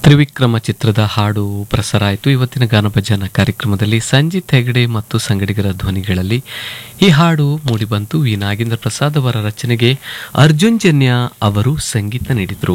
ತ್ರಿವಿಕ್ರಮ ಚಿತ್ರದ ಹಾಡು ಪ್ರಸಾರ ಆಯಿತು ಇವತ್ತಿನ ಗಾನಭಜನ ಕಾರ್ಯಕ್ರಮದಲ್ಲಿ ಸಂಜಿತ್ ಹೆಗಡೆ ಮತ್ತು ಸಂಗಡಿಗರ ಧ್ವನಿಗಳಲ್ಲಿ ಈ ಹಾಡು ಮೂಡಿಬಂತು ವಿ ನಾಗೇಂದ್ರ ಪ್ರಸಾದ್ ಅವರ ರಚನೆಗೆ ಅರ್ಜುನ್ ಜನ್ಯ ಅವರು ಸಂಗೀತ ನೀಡಿದರು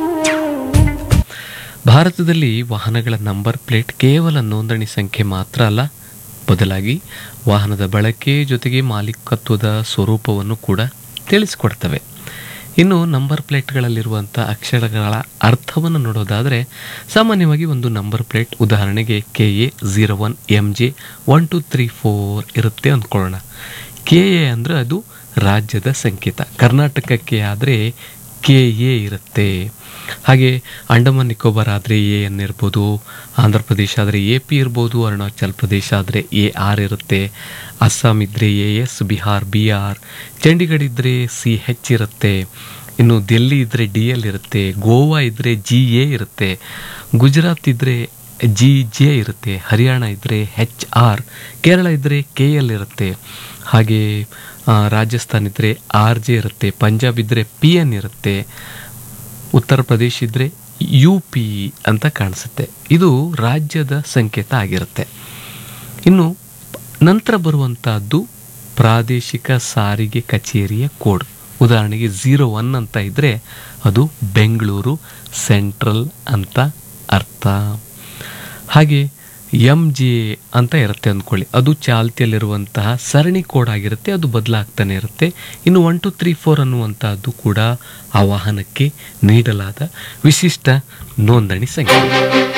ಭಾರತದಲ್ಲಿ ವಾಹನಗಳ ನಂಬರ್ ಪ್ಲೇಟ್ ಕೇವಲ ನೋಂದಣಿ ಸಂಖ್ಯೆ ಮಾತ್ರ ಅಲ್ಲ ಬದಲಾಗಿ ವಾಹನದ ಬಳಕೆ ಜೊತೆಗೆ ಮಾಲೀಕತ್ವದ ಸ್ವರೂಪವನ್ನು ಕೂಡ ತಿಳಿಸಿಕೊಡ್ತವೆ ಇನ್ನು ನಂಬರ್ ಪ್ಲೇಟ್ಗಳಲ್ಲಿರುವಂಥ ಅಕ್ಷರಗಳ ಅರ್ಥವನ್ನು ನೋಡೋದಾದರೆ ಸಾಮಾನ್ಯವಾಗಿ ಒಂದು ನಂಬರ್ ಪ್ಲೇಟ್ ಉದಾಹರಣೆಗೆ K A zero one M J one two three four ಇರುತ್ತೆ ಅಂದ್ಕೊಳ್ಳೋಣ ಕೆ ಎ ಅಂದರೆ ಅದು ರಾಜ್ಯದ ಸಂಕೇತ ಕರ್ನಾಟಕಕ್ಕೆ ಆದರೆ ಕೆ ಎ ಇರುತ್ತೆ ಹಾಗೆ ಅಂಡಮಾನ್ ನಿಕೋಬಾರ್ ಆದರೆ ಎ ಎನ್ ಇರ್ಬೋದು ಆಂಧ್ರ ಪ್ರದೇಶ ಆದರೆ ಎ ಪಿ ಇರ್ಬೋದು ಅರುಣಾಚಲ್ ಪ್ರದೇಶ ಆದರೆ ಎ ಆರ್ ಇರುತ್ತೆ ಅಸ್ಸಾಂ ಇದ್ದರೆ A S Bihar B R Chandigarh ಇದ್ದರೆ ಸಿ ಹೆಚ್ ಇರುತ್ತೆ ಇನ್ನು ದಿಲ್ಲಿ ಇದ್ದರೆ ಡಿ ಎಲ್ ಇರುತ್ತೆ ಗೋವಾ ಇದ್ದರೆ ಜಿ ಎ ಇರುತ್ತೆ ಗುಜರಾತ್ ಇದ್ದರೆ ಜಿ ಜೆ ಇರುತ್ತೆ ಹರಿಯಾಣ ಇದ್ದರೆ ಹೆಚ್ ಆರ್ ಕೇರಳ ಇದ್ದರೆ ಕೆ ಎಲ್ ಇರುತ್ತೆ ಹಾಗೆ ಆ, ರಾಜಸ್ಥಾನ್ ಇದ್ದರೆ ಆರ್ ಜೆ ಇರುತ್ತೆ ಪಂಜಾಬ್ ಇದ್ದರೆ ಪಿ ಎನ್ ಇರುತ್ತೆ ಉತ್ತರ ಪ್ರದೇಶ ಇದ್ದರೆ ಯು ಪಿ ಅಂತ ಕಾಣಿಸುತ್ತೆ ಇದು ರಾಜ್ಯದ ಸಂಕೇತ ಆಗಿರುತ್ತೆ ಇನ್ನು ನಂತರ ಬರುವಂತಹದ್ದು ಪ್ರಾದೇಶಿಕ ಸಾರಿಗೆ ಕಚೇರಿಯ ಕೋಡ್ ಉದಾಹರಣೆಗೆ ಝೀರೋ ಒನ್ ಅಂತ ಇದ್ದರೆ ಅದು ಬೆಂಗಳೂರು ಸೆಂಟ್ರಲ್ ಅಂತ ಅರ್ಥ ಹಾಗೆ ಎಮ್ ಜೆ ಅಂತ ಇರುತ್ತೆ ಅಂದ್ಕೊಳ್ಳಿ ಅದು ಚಾಲ್ತಿಯಲ್ಲಿರುವಂತಹ ಸರಣಿ ಕೋಡ್ ಆಗಿರುತ್ತೆ ಅದು ಬದಲಾಗ್ತಾನೆ ಇರುತ್ತೆ ಇನ್ನು ಒನ್ ಟು ತ್ರೀ ಫೋರ್ ಅನ್ನುವಂತಹದ್ದು ಕೂಡ ಆ ವಾಹನಕ್ಕೆ ನೀಡಲಾದ ವಿಶಿಷ್ಟ ನೋಂದಣಿ ಸಂಖ್ಯೆ